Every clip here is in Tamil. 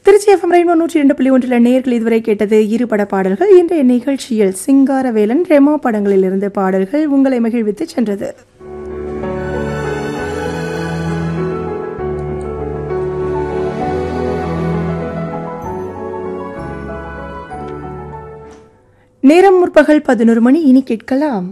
திருச்சி எஃப்எம் ரெயின்போ நூற்றி இரண்டு புள்ளி ஒன்றில் நேர்கள் இதுவரை கேட்டது இரு பட பாடல்கள் இன்றைய நிகழ்ச்சியில் சிங்காரவேலன் ரெமோ படங்களிலிருந்து பாடல்கள் உங்களை மகிழ்வித்து சென்றது நேரம் முற்பகல் பதினோரு மணி இனி கேட்கலாம்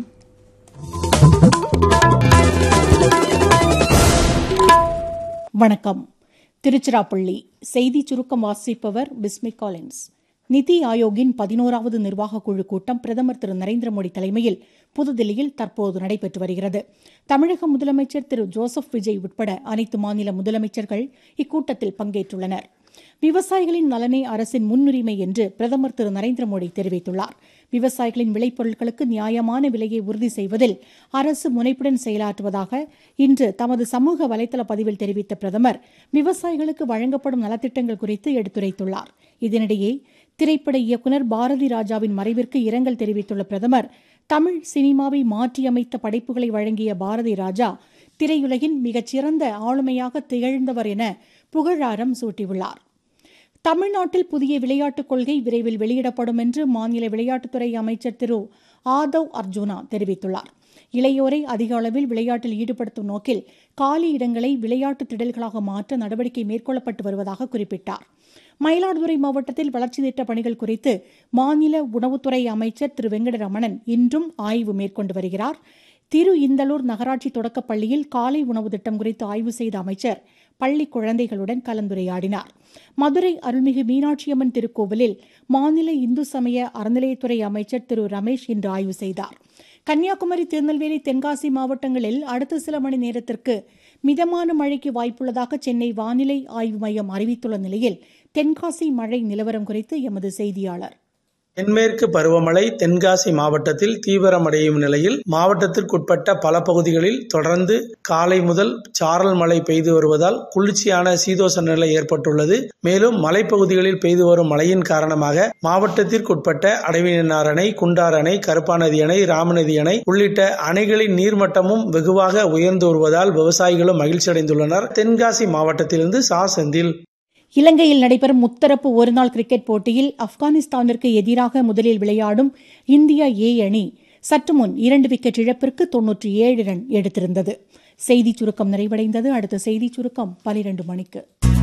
வணக்கம் திருச்சிராப்பள்ளி செய்தி சுருக்கம் வாசிப்பவர் பிஸ்மி காலின்ஸ் நிதி ஆயோக்கின் பதினோராவது நிர்வாக குழு கூட்டம் பிரதமர் திரு நரேந்திர மோடி தலைமையில் புதுதில்லியில் தற்போது நடைபெற்று வருகிறது தமிழக முதலமைச்சர் திரு ஜோசப் விஜய் உட்பட அனைத்து மாநில முதலமைச்சர்கள் இக்கூட்டத்தில் பங்கேற்றுள்ளனர் விவசாயிகளின் நலனே அரசின் முன்னுரிமை என்று பிரதமர் திரு நரேந்திர மோடி தெரிவித்துள்ளார் விவசாயிகளின் விளைபொருட்களுக்கு நியாயமான விலையை உறுதி செய்வதில் அரசு முனைப்புடன் செயலாற்றுவதாக இன்று தமது சமூக வலைதள பதிவில் தெரிவித்த பிரதமர் விவசாயிகளுக்கு வழங்கப்படும் நலத்திட்டங்கள் குறித்து எடுத்துரைத்துள்ளார் இதனிடையே திரைப்பட இயக்குநர் பாரதி ராஜாவின் மறைவிற்கு இரங்கல் தெரிவித்துள்ள பிரதமர் தமிழ் சினிமாவை மாற்றியமைத்த படைப்புகளை வழங்கிய பாரதி ராஜா திரையுலகின் மிகச்சிறந்த ஆளுமையாக திகழ்ந்தவர் என புகழாரம் சூட்டியுள்ளார் தமிழ்நாட்டில் புதிய விளையாட்டுக் கொள்கை விரைவில் வெளியிடப்படும் என்று மாநில விளையாட்டுத்துறை அமைச்சர் திரு ஆதவ் அர்ஜுனா தெரிவித்துள்ளார் இளையோரை அதிக அளவில் விளையாட்டில் ஈடுபடுத்தும் நோக்கில் காலி இடங்களை விளையாட்டு திடல்களாக மாற்ற நடவடிக்கை மேற்கொள்ளப்பட்டு வருவதாக குறிப்பிட்டார் மயிலாடுதுறை மாவட்டத்தில் வளர்ச்சி திட்ட பணிகள் குறித்து மாநில உணவுத்துறை அமைச்சர் திரு வெங்கடரமணன் இன்றும் ஆய்வு மேற்கொண்டு வருகிறார் திரு இந்தலூர் நகராட்சி தொடக்கப் பள்ளியில் காலை உணவு திட்டம் குறித்து ஆய்வு செய்த அமைச்சர் பள்ளி குழந்தைகளுடன் கலந்துரையாடினார் மதுரை அருள்மிகு மீனாட்சியம்மன் திருக்கோவிலில் மாநில இந்து சமய அறநிலையத்துறை அமைச்சர் திரு ரமேஷ் இன்று ஆய்வு செய்தார் கன்னியாகுமரி திருநெல்வேலி தென்காசி மாவட்டங்களில் அடுத்த சில மணி நேரத்திற்கு மிதமான மழைக்கு வாய்ப்புள்ளதாக சென்னை வானிலை ஆய்வு மையம் அறிவித்துள்ள நிலையில் தென்காசி மழை நிலவரம் குறித்து எமது செய்தியாளர் தென்மேற்கு பருவமழை தென்காசி மாவட்டத்தில் தீவிரமடையும் நிலையில் மாவட்டத்திற்குட்பட்ட பல பகுதிகளில் தொடர்ந்து காலை முதல் சாரல் மழை பெய்து வருவதால் குளிர்ச்சியான சீதோச நிலை ஏற்பட்டுள்ளது மேலும் மலைப்பகுதிகளில் பெய்து வரும் மழையின் காரணமாக மாவட்டத்திற்குட்பட்ட அடைவினார் அணை குண்டார் அணை கருப்பாநதி அணை ராமநதி அணை உள்ளிட்ட அணைகளின் நீர்மட்டமும் வெகுவாக உயர்ந்து வருவதால் விவசாயிகளும் மகிழ்ச்சி அடைந்துள்ளனர் தென்காசி மாவட்டத்திலிருந்து சா செந்தில் இலங்கையில் நடைபெறும் முத்தரப்பு ஒருநாள் கிரிக்கெட் போட்டியில் ஆப்கானிஸ்தானிற்கு எதிராக முதலில் விளையாடும் இந்தியா ஏ அணி சற்று முன் இரண்டு விக்கெட் இழப்பிற்கு தொன்னூற்றி ஏழு ரன் எடுத்திருந்தது செய்திச் சுருக்கம் நிறைவடைந்தது அடுத்த செய்திச் சுருக்கம் பனிரெண்டு மணிக்கு